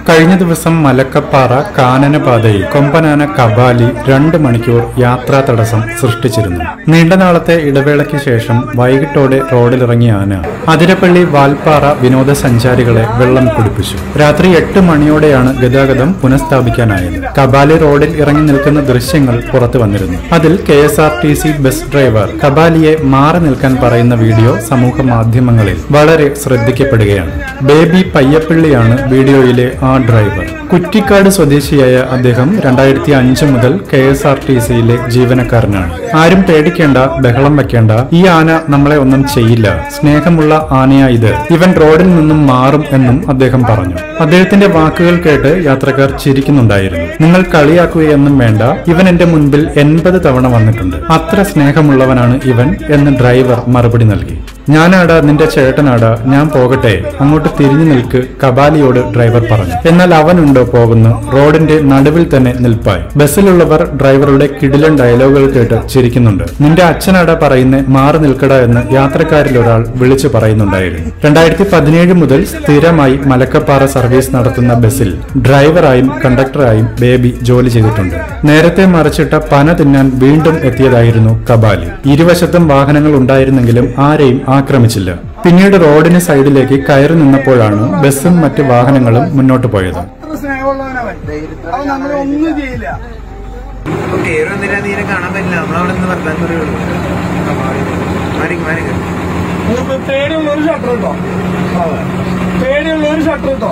കഴിഞ്ഞ ദിവസം മലക്കപ്പാറ കാനനപാതയിൽ കൊമ്പനാന കബാലി രണ്ട് മണിക്കൂർ യാത്രാ തടസ്സം സൃഷ്ടിച്ചിരുന്നു നീണ്ട നാളത്തെ ഇടവേളയ്ക്ക് ശേഷം വൈകിട്ടോടെ റോഡിലിറങ്ങിയ ആന അതിരപ്പള്ളി വാൽപ്പാറ വിനോദസഞ്ചാരികളെ വെള്ളം കുടിപ്പിച്ചു രാത്രി എട്ട് മണിയോടെയാണ് ഗതാഗതം പുനഃസ്ഥാപിക്കാനായത് കബാലി റോഡിൽ ഇറങ്ങി നിൽക്കുന്ന ദൃശ്യങ്ങൾ പുറത്തു വന്നിരുന്നു അതിൽ K S R T C bus driver കബാലിയെ മാറി നിൽക്കാൻ പറയുന്ന വീഡിയോ സമൂഹ മാധ്യമങ്ങളിൽ വളരെ ശ്രദ്ധിക്കപ്പെടുകയാണ് ബേബി പയ്യപ്പള്ളിയാണ് വീഡിയോയിലെ ആ ഡ്രൈവർ കുറ്റിക്കാട് സ്വദേശിയായ അദ്ദേഹം രണ്ടായിരത്തി അഞ്ച് മുതൽ കെ എസ് ആർ ടി സിയിലെ ജീവനക്കാരനാണ് ആരും പേടിക്കേണ്ട ബഹളം വെക്കേണ്ട ഈ ആന നമ്മളെ ഒന്നും ചെയ്യില്ല സ്നേഹമുള്ള ആനയാ ഇത് ഇവൻ റോഡിൽ നിന്നും മാറും എന്നും അദ്ദേഹം പറഞ്ഞു അദ്ദേഹത്തിന്റെ വാക്കുകൾ കേട്ട് യാത്രക്കാർ ചിരിക്കുന്നുണ്ടായിരുന്നു നിങ്ങൾ കളിയാക്കുകയൊന്നും വേണ്ട ഇവൻ എന്റെ മുൻപിൽ എൺപത് തവണ വന്നിട്ടുണ്ട് അത്ര സ്നേഹമുള്ളവനാണ് ഇവൻ എന്ന് ഡ്രൈവർ മറുപടി നൽകി ഞാനാടാ നിന്റെ ചേട്ടനാടാ ഞാൻ പോകട്ടെ അങ്ങോട്ട് തിരിഞ്ഞു നിൽക്ക് കബാലിയോട് ഡ്രൈവർ പറഞ്ഞു എന്നാൽ അവനുണ്ടോ പോകുന്നു റോഡിന്റെ നടുവിൽ തന്നെ നിൽപ്പായി ബസ്സിലുള്ളവർ ഡ്രൈവറുടെ കിടിലൻ ഡയലോഗുകൾ കേട്ട് ചിരിക്കുന്നുണ്ട് നിന്റെ അച്ഛനാടാ പറയുന്നേ മാറി നിൽക്കടാ എന്ന് യാത്രക്കാരിൽ ഒരാൾ വിളിച്ചു പറയുന്നുണ്ടായിരുന്നു രണ്ടായിരത്തി പതിനേഴ് മുതൽ സ്ഥിരമായി മലക്കപ്പാറ സർവീസ് നടത്തുന്ന ബസ്സിൽ ഡ്രൈവറായും കണ്ടക്ടറായും ബേബി ജോലി ചെയ്തിട്ടുണ്ട് നേരത്തെ മറിച്ചിട്ട പന തിന്നാൻ വീണ്ടും എത്തിയതായിരുന്നു കബാലി ഇരുവശത്തും വാഹനങ്ങൾ ഉണ്ടായിരുന്നെങ്കിലും ആരെയും ആക്രമിച്ചില്ല പിന്നീട് റോഡിന് സൈഡിലേക്ക് കയറി നിന്നപ്പോഴാണ് ബസ്സും മറ്റ് വാഹനങ്ങളും മുന്നോട്ട് പോയത് അത്ര സ്നേഹമുള്ളവനവൻ അവൻ നമ്മളെ ഒന്നും ചെയ്യില്ല പേര് വന്നിട്ട് നീനെ കാണാൻ പറ്റില്ല നമ്മളവിടെ നിന്ന് വർത്താൻ പറയുള്ളൂ മാറി മാറി നിങ്ങൾക്ക് പേടിയുള്ള ഒരു ഷട്ടർ ഇട്ടോ പേടിയുള്ള ഒരു ഷട്ടർ ഇട്ടോ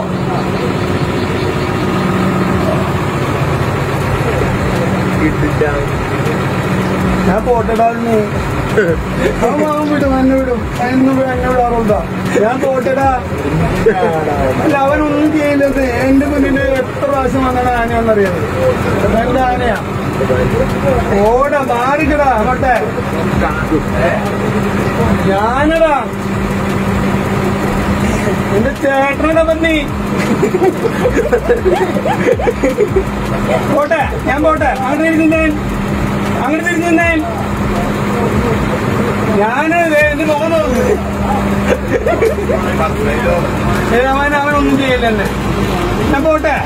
ഞാൻ പോട്ടടാ മാമൻ വിടും എന്നെ വിടും എന്നും എന്നെ വിടാറുണ്ടോ ഞാൻ പോട്ടടാ അല്ല അവനൊന്നും ചെയ്യില്ലെന്ന് എന്റെ മുന്നിൽ എത്ര പ്രാവശ്യം വന്നാണ് ആനയാണെന്നറിയാം എന്റെ ആനയാ ഓടാ മാറിക്കടാ അങ്ങോട്ടെ ഞാനടാ എന്റെ ചേട്ടനടാ പന്നി പോട്ടെ ഞാൻ പോട്ടെ അങ്ങോട്ട് തിരിഞ്ഞേ അങ്ങോട്ട് തിരിഞ്ഞേ ഞാന് ദേ എന്റെ മുഖം നോക്കുന്നത് അവൻ അവനൊന്നും ചെയ്യില്ല എന്നെ ഞാൻ പോട്ടെ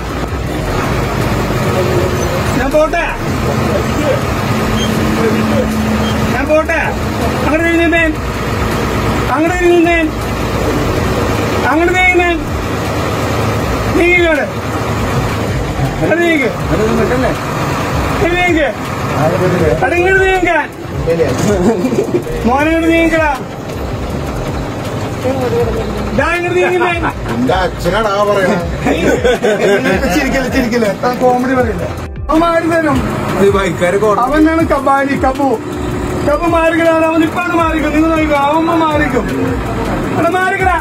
ഞാൻ പോട്ടെ ഞാൻ പോട്ടെ അങ്ങോട്ട് തിരിഞ്ഞേ അങ്ങോട്ട് തിരിഞ്ഞേ അങ്ങോട്ട് നീങ്ങുന്നേ നീങ്ങിക്കോടെ അങ്ങോട്ട് നീങ്ങ് ഇങ്ങോട്ട് നീങ്ങ് അവിടെ ഇങ്ങോട്ട് നീങ്ങാൻ മോനെ ഇങ്ങോട്ട് നീങ്ങിക്കടാ ദാ ഇങ്ങോട്ട് നീങ്ങുന്നേ എന്റെ അച്ഛനാടാ പറയണേ ചിരിക്കല് ചിരിക്കല് കോമഡി പറയില്ല അവൻ മാറി തരും ബൈക്കാര് അവനാണ് കബാലി കബു കബു മാറിക്കടാണ് അവൻ ഇപ്പാണ് മാറിക്കും നിങ്ങൾ നോക്കുക അവമ്മ മാറിക്കും അവിടെ മാറിക്കടാ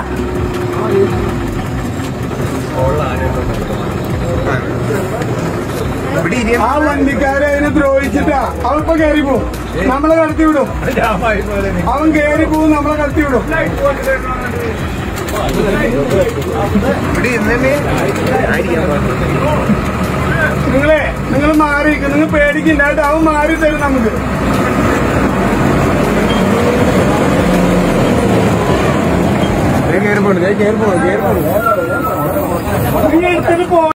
ഇവിടെ ഇനി ആ വണ്ടിക്കാരെ അതിനെ ദ്രോഹിച്ചിട്ടാ അവൻ ഇപ്പൊ കയറി പോവും നമ്മളെ കടത്തി വിടും അവൻ കയറി പോവും നമ്മളെ കടത്തി വിടും ഇവിടെ ഇന്നെ നിങ്ങളെ നിങ്ങൾ മാറിയിരിക്കും നിങ്ങൾ പേടിക്കണ്ട കേട്ടോ അവൻ മാറി തരും നമുക്ക് കയറി പോണു കയറി പോണു കയറി പോണു നിങ്ങൾ എടുത്തിട്ട് പോ